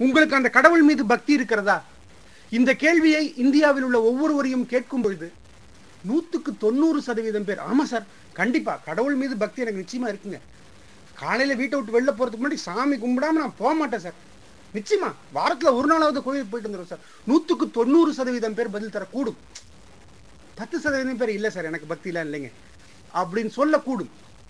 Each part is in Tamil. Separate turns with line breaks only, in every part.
உங்களுக்கு அந்த கடவுள் மீது பக்தி இருக்கிறதா இந்த கேள்வியை இந்தியாவில் உள்ள ஒவ்வொருவரையும் கேட்கும் பொழுது நூத்துக்கு தொண்ணூறு சதவீதம் பேர் ஆமா சார் கண்டிப்பா கடவுள் மீது பக்தி எனக்கு நிச்சயமா இருக்குங்க காலையில வீட்டை விட்டு வெளில போறதுக்கு முன்னாடி சாமி கும்பிடாம நான் போக மாட்டேன் சார் நிச்சயமா வாரத்துல ஒரு நாளாவது கோயிலுக்கு போயிட்டு வந்துடும் சார் நூத்துக்கு தொண்ணூறு சதவீதம் பேர் பதில் தரக்கூடும் பத்து சதவீதம் பேர் இல்ல சார் எனக்கு பக்தி எல்லாம் இல்லைங்க அப்படின்னு சொல்லக்கூடும்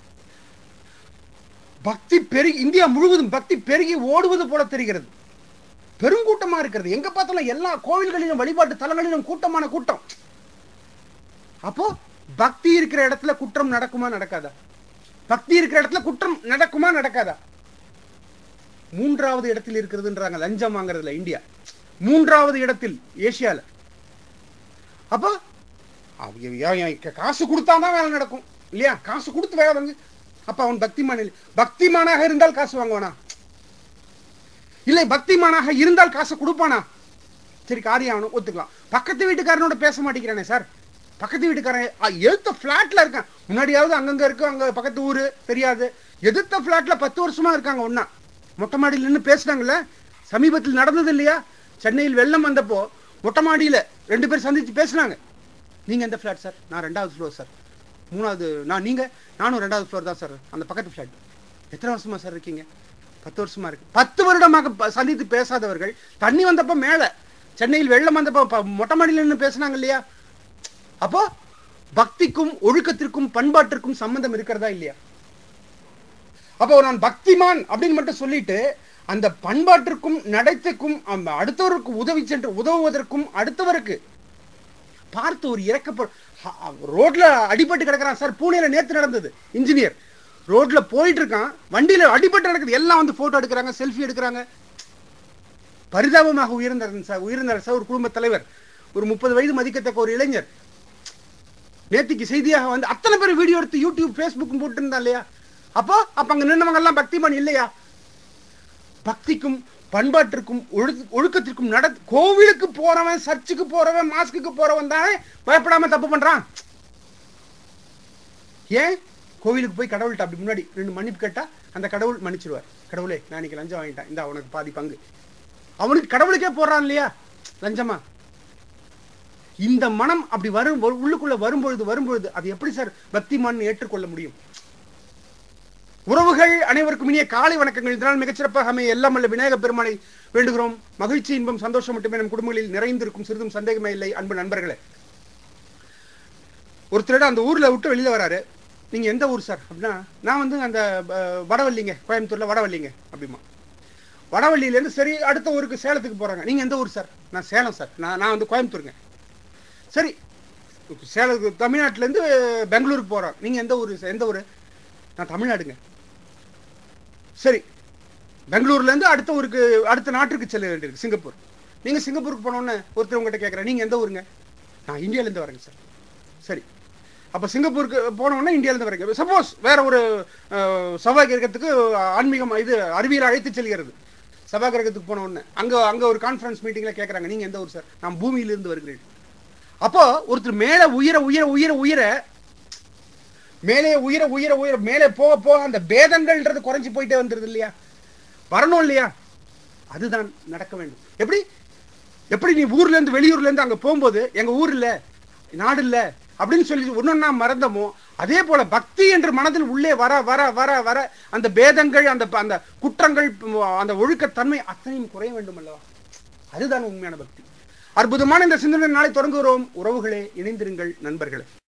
பக்தி பெருகி இந்தியா முழுவதும் பக்தி பெருகி ஓடுவது போல தெரிகிறது பெருங்கூட்டமா இருக்கிறது எங்க பார்த்தாலும் எல்லா கோவில்களிலும் வழிபாட்டு தலங்களிலும் கூட்டமான கூட்டம் அப்போ பக்தி இருக்கிற இடத்துல குற்றம் நடக்குமா நடக்காதா பக்தி இருக்கிற இடத்துல குற்றம் நடக்குமா நடக்காதா மூன்றாவது இடத்தில் இருக்கிறதுன்றாங்க லஞ்சம் வாங்குறதுல இந்தியா மூன்றாவது இடத்தில் ஏசியால அப்போ அவ- அவ- அவ- காசு கொடுத்தாதான் வேலை நடக்கும் இல்லையா காசு கொடுத்து வேலை வாங்கு அப்ப அவன் பக்திமான் இல்லை பக்திமானாக இருந்தால் காசு வாங்குவானா இல்லை பக்திமானாக இருந்தால் காசு கொடுப்பானா சரி காரியம் ஆகணும் ஒத்துக்கலாம் பக்கத்து வீட்டுக்காரனோட பேச மாட்டேங்கிறானே சார் பக்கத்து வீட்டுக்காரன் அ, எதிர்த்த ஃபிளாட்ல இருக்கான் முன்னாடியாவது அங்கங்க இருக்கு அங்க பக்கத்து ஊரு தெரியாது எதிர்த்த ஃபிளாட்ல பத்து வருஷமா இருக்காங்க ஒண்ணா மொட்டை மாடியில் நின்று பேசுனாங்கல்ல சமீபத்தில் நடந்தது இல்லையா சென்னையில் வெள்ளம் வந்தப்போ மொட்டை மாடியில ரெண்டு பேர் சந்திச்சு பேசுனாங்க நீங்க எந்த ஃபிளாட் சார் நான் ரெண்டாவது ஃப்ளோர் சார் மூணாவது நான் நீங்க நானும் ரெண்டாவது ஃப்ளோர் தான் சார் அந்த பக்கத்து ஃபிளாட் எத்தனை வருஷமா சார் இருக்கீங்க பத்து வருஷமா இருக்கு பத்து வருடமாக ப- சந்தித்து பேசாதவர்கள் தண்ணி வந்தப்ப மேல சென்னையில் வெள்ளம் வந்தப்ப ப- மொட்டை மாடியில நின்று பேசுனாங்க இல்லையா அப்போ பக்திக்கும் ஒழுக்கத்திற்கும் பண்பாட்டிற்கும் சம்பந்தம் இருக்கிறதா இல்லையா அப்போ நான் பக்திமான் அப்படின்னு மட்டும் சொல்லிட்டு அந்த பண்பாட்டிற்கும் நடத்தைக்கும் அந்த அடுத்தவருக்கு உதவி சென்று உதவுவதற்கும் அடுத்தவருக்கு பார்த்து ஒரு இறக்கப்ப ரோட்ல அடிபட்டு கிடக்குறான் சார் பூனேல நேத்து நடந்தது இன்ஜினியர் ரோட்ல போயிட்டு இருக்கான் வண்டியில அடிபட்டு நடக்குது எல்லாம் வந்து போட்டோ எடுக்கிறாங்க செல்ஃபி எடுக்கிறாங்க பரிதாபமாக உயர்ந்தார் சார் உயர்ந்தார் சார் ஒரு குடும்ப தலைவர் ஒரு முப்பது வயது மதிக்கத்தக்க ஒரு இளைஞர் நேத்திக்கு செய்தியாக வந்து அத்தனை பேர் வீடியோ எடுத்து யூடியூப் ஃபேஸ்புக் போட்டு இருந்தா இல்லையா அப்போ அப்ப அங்க நின்னவங்க எல்லாம் பக்திமான் இல்லையா பக்திக்கும் பண்பாட்டிற்கும் ஒழு- ஒழுக்கத்திற்கும் நட கோவிலுக்கு போறவன் சர்ச்சுக்கு போறவன் மாஸ்க்கு போறவன் தானே பயப்படாம தப்பு பண்றான் ஏன் கோவிலுக்கு போய் கடவுள்கிட்ட அப்படி முன்னாடி ரெண்டு மன்னிப்பு கேட்டா அந்த கடவுள் மன்னிச்சிருவார் கடவுளே நான் இன்னைக்கு லஞ்சம் வாங்கிட்டேன் இந்த உனக்கு பாதி பங்கு அவனுக்கு கடவுளுக்கே போறான் இல்லையா லஞ்சமா இந்த மனம் அப்படி வரும் பொ- உள்ளுக்குள்ள வரும்பொழுது வரும்பொழுது அது எப்படி சார் பக்திமான் ஏற்றுக்கொள்ள முடியும் உறவுகள் அனைவருக்கும் இனிய காலை வணக்கங்கள் இதனால் மிகச்சிறப்பாக அமைய எல்லாம் அல்ல விநாயக பெருமானை வேண்டுகிறோம் மகிழ்ச்சி இன்பம் சந்தோஷம் மட்டுமே நம் குடும்பங்களில் நிறைந்திருக்கும் சிறிதும் சந்தேகமே இல்லை அன்பு நண்பர்களே ஒருத்தரோட அந்த ஊர்ல விட்டு வெளியில வராரு நீங்க எந்த ஊர் சார் அப்படின்னா நான் வந்து அந்த அஹ், வடவள்ளிங்க கோயம்புத்தூர்ல வடவள்ளிங்க அப்படிமா வடவள்ளியில இருந்து சரி அடுத்த ஊருக்கு சேலத்துக்கு போறாங்க நீங்க எந்த ஊர் சார் நான் சேலம் சார் நான் நான் வந்து கோயம்புத்தூருங்க சரி சேலம் தமிழ்நாட்டுல இருந்து பெங்களூருக்கு போறோம் நீங்க எந்த ஊர் சார் எந்த ஊர் நான் தமிழ்நாடுங்க சரி பெங்களூர்ல இருந்து அடுத்த ஊருக்கு அடுத்த நாட்டுக்கு செல்ல வேண்டியிருக்கு சிங்கப்பூர் நீங்க சிங்கப்பூருக்கு போனோன்னு ஒருத்தர் உங்ககிட்ட கேட்கறேன் நீங்க எந்த ஊருங்க நான் இந்தியால இருந்து வரேங்க சார் சரி அப்ப சிங்கப்பூருக்கு போனோம்னா இந்தியால இருந்து வரீங்க சப்போஸ் வேற ஒரு அஹ், செவ்வாய் கிரகத்துக்கு ஆன்மீகம் இது அறிவியல் அழைத்து செல்கிறது செவ்வாய் கிரகத்துக்கு போன உடனே அங்க அங்க ஒரு கான்ஃபரன்ஸ் மீட்டிங்ல கேக்குறாங்க நீங்க எந்த ஊர் சார் நான் பூமியிலிருந்து வருகிறேன் அப்போ ஒருத்தர் மேல உயர உயர உயர உயர மேலே உயர உயர உயர மேலே போக போக அந்த பேதங்கள்ன்றது குறைஞ்சு போயிட்டே வந்துருது இல்லையா வரணும் இல்லையா அதுதான் நடக்க வேண்டும் எப்படி எப்படி நீ ஊர்ல இருந்து வெளியூர்ல இருந்து அங்க போகும்போது எங்க ஊர் இல்ல நாடு இல்ல அப்படின்னு சொல்லி ஒன்னொன்னா மறந்தமோ அதே போல பக்தி என்று மனதில் உள்ளே வர வர வர வர அந்த பேதங்கள் அந்த அந்த குற்றங்கள் அந்த ஒழுக்கத்தன்மை அத்தனையும் குறைய வேண்டும் அல்லவா அதுதான் உண்மையான பக்தி அற்புதமான இந்த சிந்தனை நாளை தொடங்குகிறோம் உறவுகளே இணைந்திருங்கள் நண்பர்களே